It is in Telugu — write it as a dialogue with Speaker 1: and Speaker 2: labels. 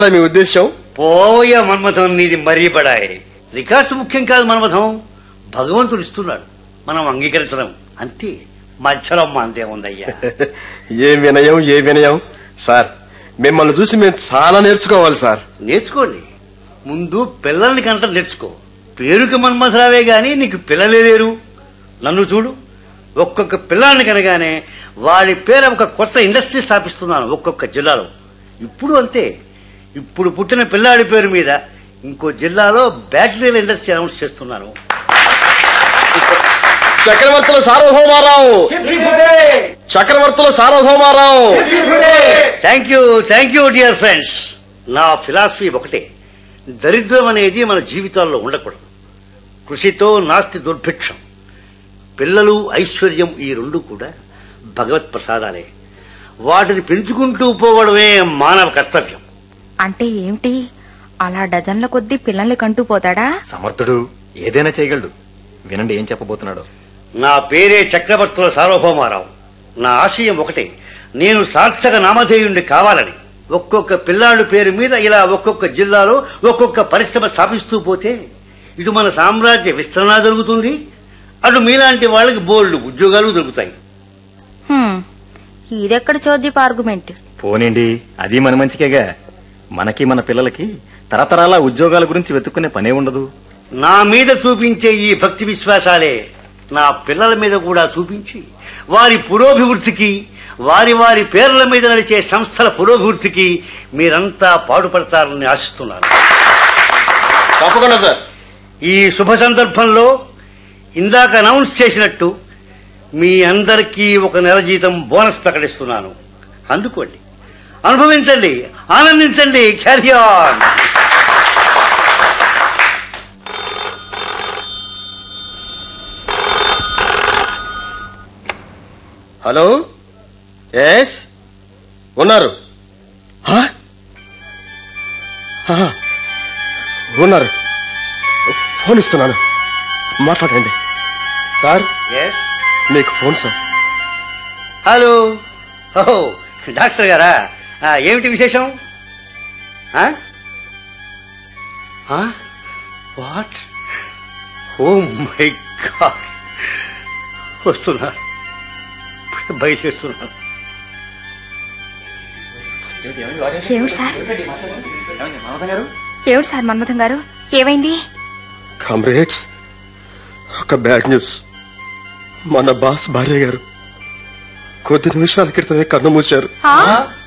Speaker 1: మీ ఉద్దేశం
Speaker 2: పోయ మన్మథం నీది మరీ పడాయి రికార్డ్స్ ముఖ్యం కాదు మన్మథం భగవంతుడు ఇస్తున్నాడు మనం అంగీకరించడం అంతే మధ్యలో అంతే ఉందయ్యా
Speaker 1: ఏ వినయం ఏ వినయం సార్ మిమ్మల్ని చూసి మేము చాలా నేర్చుకోవాలి సార్
Speaker 2: నేర్చుకోండి ముందు పిల్లల్ని కంట నేర్చుకో పేరుకి మన్మథరావే గాని నీకు పిల్లలే లేరు నన్ను చూడు ఒక్కొక్క పిల్లాన్ని కనగానే వాడి పేర ఒక కొత్త ఇండస్ట్రీ స్థాపిస్తున్నాను ఒక్కొక్క జిల్లాలో ఇప్పుడు అంతే ఇప్పుడు పుట్టిన పిల్లాడి పేరు మీద ఇంకో జిల్లాలో బ్యాటరీల ఇండస్ట్రీ అనౌన్స్ చేస్తున్నాను
Speaker 1: Chakravarthula Sarvabhaumarao Chakravarthula Sarvabhaumarao
Speaker 2: thank you thank you dear friends నా ఫిలాసఫీ ఒకటే దరిద్రం అనేది మన జీవితాల్లో ఉండకూడదు కృషితో నాస్తి దుర్భిక్షం పిల్లలు ఐశ్వర్యం ఈ రెండు కూడా భగవత్ ప్రసాదాలే వాటిని పెంచుకుంటూ పోవడమే మానవ కర్తవ్యం
Speaker 3: అంటే ఏమిటి అలా డజన్ల కొద్దీ పిల్లల్ని కంటూ పోతాడా
Speaker 4: సమర్థుడు ఏదైనా చేయగలడు వినండి ఏం చెప్పబోతున్నాడు
Speaker 2: నా పేరే చక్రవర్తుల సార్వభౌమారావు నా ఆశయం ఒకటే నేను సార్థక నామధేయుణ్ణి కావాలని ఒక్కొక్క పిల్లాడు పేరు మీద ఇలా ఒక్కొక్క జిల్లాలో ఒక్కొక్క పరిశ్రమ స్థాపిస్తూ పోతే ఇటు మన సామ్రాజ్య విస్తరణ జరుగుతుంది అటు మీలాంటి వాళ్ళకి బోల్డ్ ఉద్యోగాలు దొరుకుతాయి
Speaker 3: హ్మ్, ఇదెక్కడ చోద్యపు ఆర్గుమెంట్
Speaker 4: పోనీండి అది మన మంచికేగా మనకి మన పిల్లలకి తరతరాల ఉద్యోగాల గురించి వెతుక్కునే పనే ఉండదు
Speaker 2: నా మీద చూపించే ఈ భక్తి విశ్వాసాలే నా పిల్లల మీద కూడా చూపించి వారి పురోభివృద్ధికి వారి వారి పేర్ల మీద నడిచే సంస్థల పురోభివృద్ధికి మీరంతా పాటుపడతారని ఆశిస్తున్నాను
Speaker 1: తప్పకుండా సార్
Speaker 2: ఈ శుభ సందర్భంలో ఇందాక అనౌన్స్ చేసినట్టు మీ అందరికీ ఒక నెల జీతం బోనస్ ప్రకటిస్తున్నాను అందుకోండి అనుభవించండి ఆనందించండి క్యారీ ఆన్
Speaker 1: హలో ఎస్ ఉన్నారు హా? హా. ఉన్నారు ఫోన్ ఇస్తున్నాను మాట్లాడండి సార్ మీకు ఫోన్ సార్
Speaker 2: హలో ఓహో డాక్టర్ గారా ఆ, ఏమిటి విశేషం వాట్ ఓ మై గాడ్ వస్తున్నారు బయలుదేరుతున్నాను
Speaker 3: ఏమిటి సార్ ఏమిటి సార్ మన్మథం గారు ఏమైంది
Speaker 1: కామ్రేడ్స్ ఒక బ్యాడ్ న్యూస్ మన బాస్ భార్య గారు కొద్ది నిమిషాల క్రితమే కన్ను మూశారు
Speaker 3: ఆ?